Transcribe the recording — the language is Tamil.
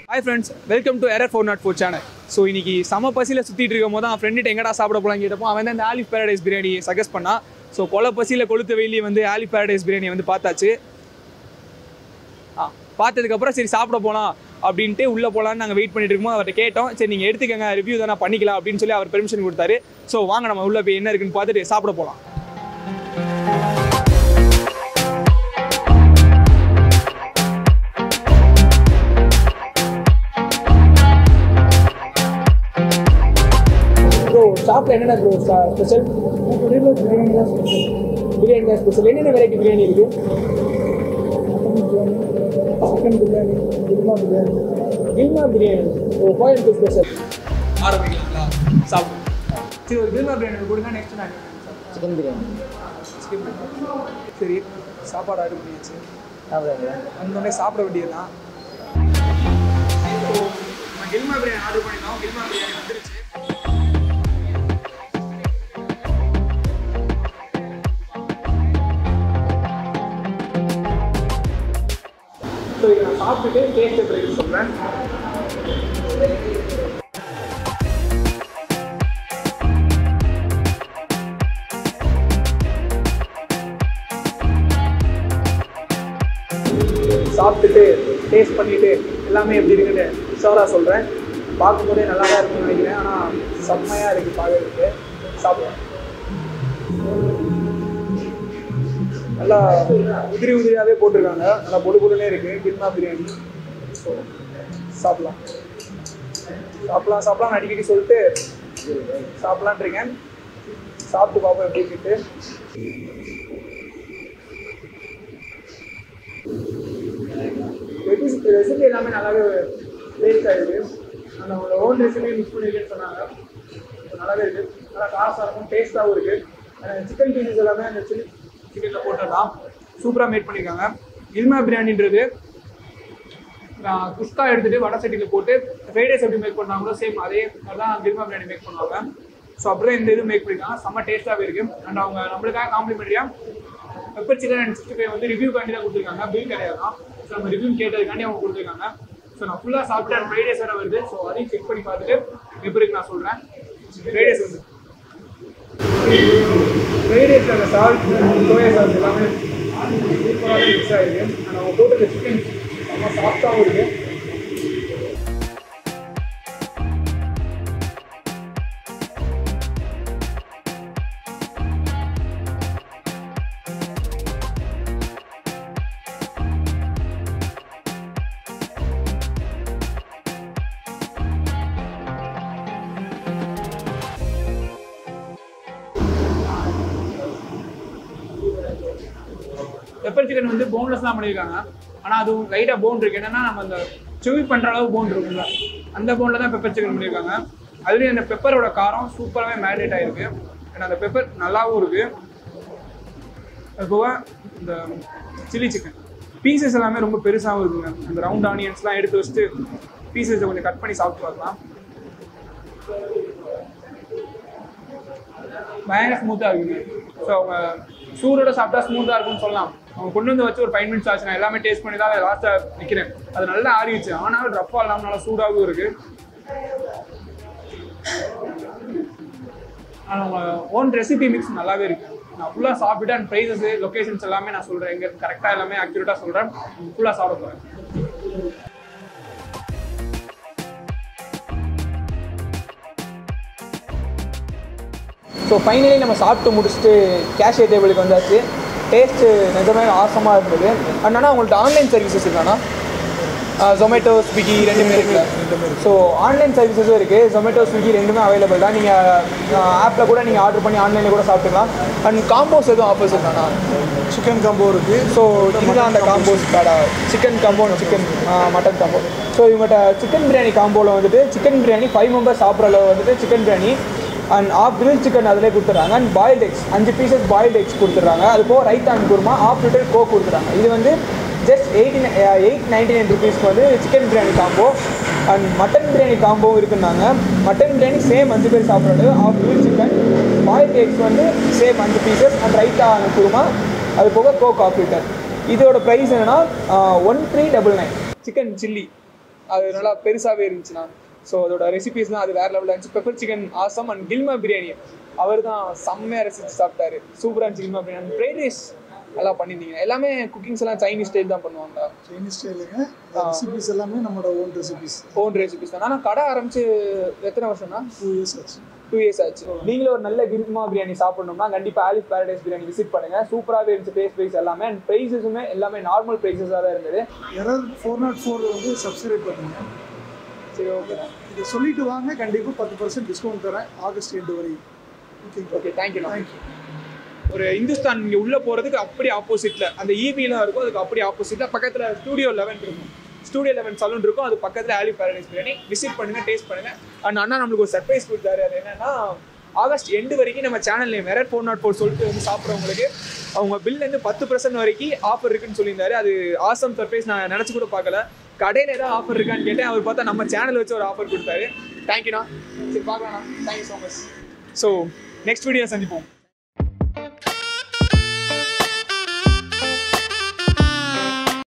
hi friends welcome to error four not four channel so இன்னைக்கு சம பசியில் சுற்றிட்டு இருக்கும் போது அவன் ஃப்ரெண்டுகிட்ட எங்கடா சாப்பிட போலாம் கேட்டப்போ அவன் தான் இந்த ஆலிஃப் பேரடைஸ் பிரியாணி சஜஸ்ட் பண்ணான் ஸோ கொலை பசியில் கொளுத்த வெயிலே வந்து ஆலிஃப் பேரடைஸ் பிரியாணி வந்து பார்த்தாச்சு ஆ பார்த்ததுக்கப்புறம் சரி சாப்பிட போகலாம் அப்படின்ட்டு உள்ளே போகலான்னு நாங்கள் வெயிட் பண்ணிட்டு இருக்கும்போது அவர்கிட்ட கேட்டோம் சரி நீங்கள் எடுத்துக்கங்க ரிவ்யூ தானே பண்ணிக்கலாம் அப்படின்னு சொல்லி அவர் பெர்மிஷன் கொடுத்தாரு ஸோ வாங்க நம்ம உள்ளே போய் என்ன இருக்குன்னு பார்த்துட்டு சாப்பிட போகலாம் ப்ரோ ஷாப்பில் என்னென்ன ப்ரோ ஸ்பெஷல் பிரியாணி தான் பிரியாணி தான் ஸ்பெஷல் என்னென்ன வெரைட்டி பிரியாணி இருக்குது சிக்கன் பிரியாணி கில்மா பிரியாணி கில்மா பிரியாணி ஓ கோயம்புத்தூர் ஸ்பெஷல் ஆரம்பிக்கலாங்களா சாப்பிடும் சரி ஒரு கில்மா பிரியாணி கொடுங்க நெக்ஸ்ட் நான் சிக்கன் பிரியாணி சிக்கன் பிரியாணி சரி சாப்பாடு ஆர்டர் பண்ணியாச்சு சாப்பிடுங்க வந்தோடனே சாப்பிட வேண்டியதுதான் நான் கில்மா பிரியாணி ஆர்டர் பண்ணியிருந்தோம் கில்மா பிரியாணி வந்துருச்சு ஸோ இதை நான் சாப்பிட்டுட்டு டேஸ்ட் எப்படி இருக்குன்னு சொல்கிறேன் சாப்பிட்டுட்டு டேஸ்ட் பண்ணிட்டு எல்லாமே எப்படி இருக்குன்னு ஷோராக சொல்கிறேன் பார்க்கும்போதே நல்லா தான் இருக்கும்னு நினைக்கிறேன் ஆனால் செம்மையாக இருக்குது பார்க்கறதுக்கு சாப்பிடுவேன் நல்லா உதிரி உதிரியாகவே போட்டிருக்காங்க நல்லா பொடு பொடுனே இருக்குது கிர்மா பிரியாணி ஸோ சாப்பிடலாம் சாப்பிடலாம் சாப்பிடலாம் அடிக்கடி சொல்லிட்டு சாப்பிடலான் இருக்கேன் சாப்பிட்டு பார்ப்போம் எப்படி இருக்குன்ட்டு ரெசிபி ரெசிபி எல்லாமே நல்லாவே டேஸ்ட் ஆயிருக்கு அந்த அவங்களோட ஓன் ரெசிபி மிக்ஸ் பண்ணிருக்கேன்னு சொன்னாங்க So, நல்லாவே இருக்கு நல்லா காசாக இருக்கும் டேஸ்ட்டாகவும் இருக்கு சிக்கன் பீசஸ் எல்லாமே அந்த சில்லி சிக்கனில் போட்டதான் சூப்பராக மேட் பண்ணியிருக்காங்க இல்மா பிரியாணின்றது நான் குஸ்கா எடுத்துட்டு வடை சட்டியில் போட்டு ஃப்ரைட் ரைஸ் எப்படி மேக் பண்ணாங்களோ சேம் அதே மாதிரி தான் கில்மா பிரியாணி மேக் பண்ணுவாங்க ஸோ அப்படிதான் இந்த இது மேக் பண்ணியிருக்காங்க செம்ம டேஸ்ட்டாகவே இருக்கு அண்ட் அவங்க நம்மளுக்காக காம்ப்ளிமெண்ட்ரியாக pepper chicken and sixty five வந்து ரிவ்யூ காண்டி தான் கொடுத்துருக்காங்க பில் கிடையாது தான் ஸோ நம்ம ரிவ்யூ கேட்டதுக்காண்டி அவங்க கொடுத்துருக்காங்க ஸோ நான் ஃபுல்லாக சாப்பிட்டு அண்ட் ஃப்ரைட் ரைஸ் வேறு வருது ஸோ அதையும் செக் பண்ணி பார்த்துட்டு எப்படி இருக்கு நான் சொல்கிறேன் ஃப்ரைட் ரைஸ் வந்து ஃப்ரைட் ரைஸில் அந்த சால்ட் சோயா சாஸ் எல்லாமே சூப்பராக மிக்ஸ் ஆகிருக்கு அண்ட் அவங்க போட்டு சிக்கன் ரொம்ப சாஃப்டாகவும் இருக்குது பெப்பர் சிக்கன் வந்து போன்லெஸ் தான் பண்ணியிருக்காங்க ஆனால் அது லைட்டாக போன் இருக்கு என்னன்னா நம்ம அந்த சுவி பண்ணுற அளவு போன் இருக்கும்ல அந்த போனில் தான் பெப்பர் சிக்கன் பண்ணியிருக்காங்க அதுலேயும் அந்த பெப்பரோட காரம் சூப்பராகவே மேரினேட் ஆகிருக்கு ஏன்னா அந்த பெப்பர் நல்லாவும் இருக்கு அது போக இந்த சில்லி சிக்கன் பீசஸ் எல்லாமே ரொம்ப பெருசாகவும் இருக்குங்க அந்த ரவுண்ட் ஆனியன்ஸ்லாம் எடுத்து வச்சுட்டு பீசஸை கொஞ்சம் கட் பண்ணி சாப்பிட்டு பார்க்கலாம் பயங்கர ஸ்மூத்தாக இருக்குங்க ஸோ அவங்க சூடோட சாப்பிட்டா ஸ்மூத்தாக இருக்கும்னு சொல்லலாம் அவங்க கொண்டு வந்து வச்சு ஒரு ஃபைவ் மினிட்ஸ் ஆச்சு நான் எல்லாமே டேஸ்ட் பண்ணி தான் லாஸ்ட்டாக நிற்கிறேன் அது நல்லா ஆறிடுச்சு ஆனாலும் ரஃப்பாக இல்லாமல் நல்லா சூடாகவும் இருக்கு ஆனால் அவங்க ஓன் ரெசிபி மிக்ஸ் நல்லாவே இருக்கு நான் ஃபுல்லாக சாப்பிட்டு அண்ட் ப்ரைஸஸ் லொக்கேஷன்ஸ் எல்லாமே நான் சொல்கிறேன் எங்கே கரெக்டாக எல்லாமே அக்யூரேட்டாக சொல்கிறேன் ஃபுல்லாக சாப்பிட போகிறேன் ஸோ ஃபைனலி நம்ம சாப்பிட்டு முடிச்சுட்டு கேஷியர் டேபிளுக்கு வந்தாச்சு டேஸ்ட்டு நிஜமே ஆசமாக இருந்தது அண்ணா உங்கள்ட்ட ஆன்லைன் சர்வீசஸ் இருக்காண்ணா ஜொமேட்டோ ஸ்விக்கி ரெண்டுமே இருக்குல்ல ஸோ ஆன்லைன் சர்வீசஸும் இருக்குது ஜொமேட்டோ ஸ்விக்கி ரெண்டுமே அவைலபிள் தான் நீங்கள் ஆப்பில் கூட நீங்கள் ஆர்டர் பண்ணி ஆன்லைனில் கூட சாப்பிட்டுக்கலாம் அண்ட் காம்போஸ் எதுவும் ஆஃபர்ஸ் இருக்காண்ணா சிக்கன் காம்போ இருக்குது ஸோ இதுதான் அந்த காம்போஸ் கடை chicken combo chicken mutton combo so இவங்ககிட்ட சிக்கன் பிரியாணி காம்போவில் வந்துட்டு சிக்கன் பிரியாணி ஃபைவ் மெம்பர்ஸ் சாப்பிட்ற அளவு வந்துட்டு chicken biryani and half grill chicken அதிலே கொடுத்துட்றாங்க அண்ட் பாயில்ட் எக்ஸ் அஞ்சு பீசஸ் பாயில்ட் எக்ஸ் கொடுத்துட்றாங்க அது போக ரைட் and kurma half litre coke கொடுத்துட்றாங்க இது வந்து just eighteen eight ninety nine ருபீஸ்க்கு வந்து chicken biryani combo and mutton biryani காம்போவும் இருக்குன்னாங்க மட்டன் பிரியாணி சேம் அஞ்சு பேர் சாப்பிட்றது half grill chicken boiled eggs வந்து சேம் அஞ்சு பீசஸ் அண்ட் ரைட்டா குருமா அது போக கோக் ஆஃப் லிட்டர் இதோட ப்ரைஸ் என்னன்னா one three double nine chicken chilli அது நல்லா பெருசாகவே இருந்துச்சுண்ணா ஸோ அதோட ரெசிபிஸ் தான் அது வேற லெவலில் இருந்துச்சு பெப்பர் சிக்கன் ஆசம் அண்ட் கில்மா பிரியாணி அவர் தான் செம்மையாக ரசிச்சு சாப்பிட்டாரு சூப்பராக இருந்துச்சு கில்மா பிரியாணி ஃப்ரைட் ரைஸ் நல்லா பண்ணியிருந்தீங்க எல்லாமே குக்கிங்ஸ் எல்லாம் சைனீஸ் ஸ்டைல் தான் பண்ணுவாங்க சைனீஸ் ஸ்டைலுங்க ரெசிபிஸ் எல்லாமே நம்மளோட ஓன் ரெசிபிஸ் ஓன் ரெசிபிஸ் தான் ஆனால் கடை ஆரம்பிச்சு எத்தனை வருஷம்னா டூ இயர்ஸ் ஆச்சு டூ இயர்ஸ் ஆச்சு நீங்களும் ஒரு நல்ல கிரிமா பிரியாணி சாப்பிடணும்னா கண்டிப்பா ஆலிஸ் பாரடைஸ் பிரியாணி விசிட் பண்ணுங்க சூப்பராகவே இருந்துச்சு டேஸ்ட் ப்ரைஸ் எல்லாமே அண்ட் ப்ரைஸஸுமே எல்லாமே நார்மல் ப்ரைஸஸாக தான் இருந்தது எரர் ஃபோர் நாட் ஃபோர் வந்து சப்ஸ்கிரைப் பண்ணுங்க சரி ஓகே இதை சொல்லிட்டு வாங்க கண்டிப்பாக பத்து பர்சன்ட் டிஸ்கவுண்ட் தரேன் ஆகஸ்ட் எண்டு வரையும் ஓகேங்களா ஓகே தேங்க்யூ தேங்க்யூ ஒரு இந்துஸ்தான் இங்கே உள்ள போகிறதுக்கு அப்படியே ஆப்போசிட்டில் அந்த ஈவிலாம் இருக்கும் அதுக்கு அப்படியே ஆப்போசிட்டில் பக்கத்தில் ஸ்டூடியோ லெவன் இருக்கும் ஸ்டூடியோ லெவன் சலூன் இருக்கும் அது பக்கத்தில் ஆலி பாரடைஸ் பிரியாணி விசிட் பண்ணுங்க டேஸ்ட் பண்ணுங்க அண்ட் அண்ணா நம்மளுக்கு ஒரு சர்ப்ரைஸ் கொடுத்தாரு அது என்னன்னா ஆகஸ்ட் எண்டு வரைக்கும் நம்ம channel name error four not four சொல்லிட்டு வந்து சாப்பிட்றவங்களுக்கு அவங்க பில்லேருந்து பத்து பர்சன்ட் வரைக்கும் ஆஃபர் இருக்குன்னு சொல்லியிருந்தாரு அது ஆசம் சர்ப்ரைஸ் நான் நினச்சி கூட பார்க்கல கடையில் ஏதாவது ஆஃபர் இருக்கான்னு கேட்டேன் அவர் பார்த்தா நம்ம சேனல் வச்சு ஒரு ஆஃபர் கொடுத்தாரு தேங்க்யூண்ணா சரி பார்க்கலாம்ண்ணா thank you so much so next video சந்திப்போம்